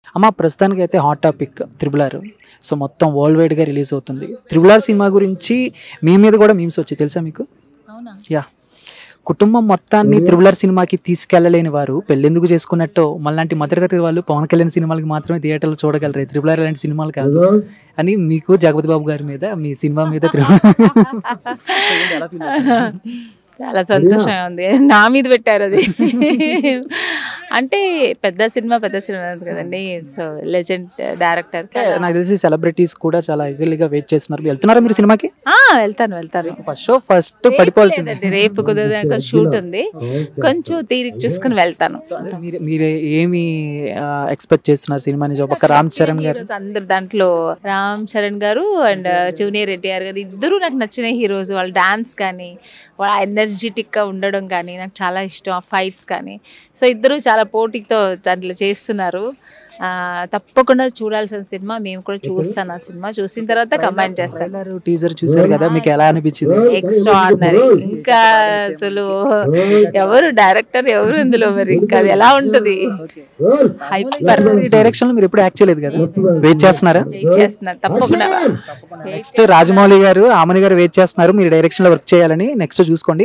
అమ్మ ప్రస్తుతానికి అయితే hot topic triple R so మొత్తం వరల్డ్ వైడ్గా రిలీజ్ అవుతుంది త్రిబుల్ ఆర్ సినిమా గురించి మీ మీద కూడా మీమ్స్ వచ్చాయి తెలుసా మీకు అవునా యా కుటుంబం మొత్తాన్ని త్రిబుల్ ఆర్ సినిమాకి తీసుకెళ్ళలేని వారు పెళ్ళెందుకు చేసుకున్నట్టు మళ్ళాంటి మధ్యతరగతి వాళ్ళు పవన్ కళ్యాణ్ సినిమాలకి మాత్రమే థియేటర్లో చూడగలరు త్రిబుల్ ఆర్ లాంటి సినిమాలు కాదు అని మీకు జగపతి బాబు గారి మీద మీ సినిమా మీద త్రిబుల్ చాలా సంతోషంగా ఉంది నా మీద పెట్టారు అది అంటే పెద్ద సినిమా పెద్ద సినిమా ఉంది కదండి సో లెజెండ్ డైరెక్టర్ నాకు తెలిసి సెలబ్రిటీస్ కూడా చాలా ఎగర్లీగా వెయిట్ చేస్తున్నారు వెళ్తున్నారా మీరు సినిమాకి వెళ్తాను వెళ్తాను ఫస్ట్ షో ఫస్ట్ పడిపోవాల్సింది లేదండి, రేపు కుదరదు షూట్ ఉంది కొంచెం తీరిక చూసుకుని వెళ్తాను మీరు మీరే ఏమి ఎక్స్పెక్ట్ చేస్తున్నారు సినిమా నుంచి ఒక పక్క రామ్ చరణ్ గారు హీరోస్ అందరు దాంట్లో రామ్ చరణ్ గారు అండ్ జూనియర్ ఎన్టీఆర్ గారు ఇద్దరు నాకు నచ్చిన హీరోస్ వాళ్ళ డాన్స్ కానీ వాళ్ళ ఎనర్జెటిక్గా ఉండడం కానీ నాకు చాలా ఇష్టం ఆ ఫైట్స్ కానీ సో ఇద్దరు చాలా పోటీతో దాంట్లో చేస్తున్నారు ఆ, తప్పకుండా చూడాల్సిన సినిమా మేము కూడా చూస్తాను ఆ సినిమా చూసిన తర్వాత కమెంట్ చేస్తాను టీజర్ చూసారు కదా మీకు ఎలా అనిపించింది ఎక్స్ట్రాడినరీ ఇంకా అసలు ఎవరు డైరెక్టర్ ఎవరు ఇందులో మరి ఇంకా అది ఎలా ఉంటుంది హైపర్ డైరెక్షన్ లో మీరు ఎప్పుడు యాక్ట్ చేయలేదు కదా వెయిట్ చేస్తున్నారా వెయిట్ చేస్తున్నారు తప్పకుండా నెక్స్ట్ రాజమౌళి గారు ఆమని గారు వెయిట్ చేస్తున్నారు మీరు డైరెక్షన్ లో వర్క్ చేయాలని నెక్స్ట్ చూసుకోండి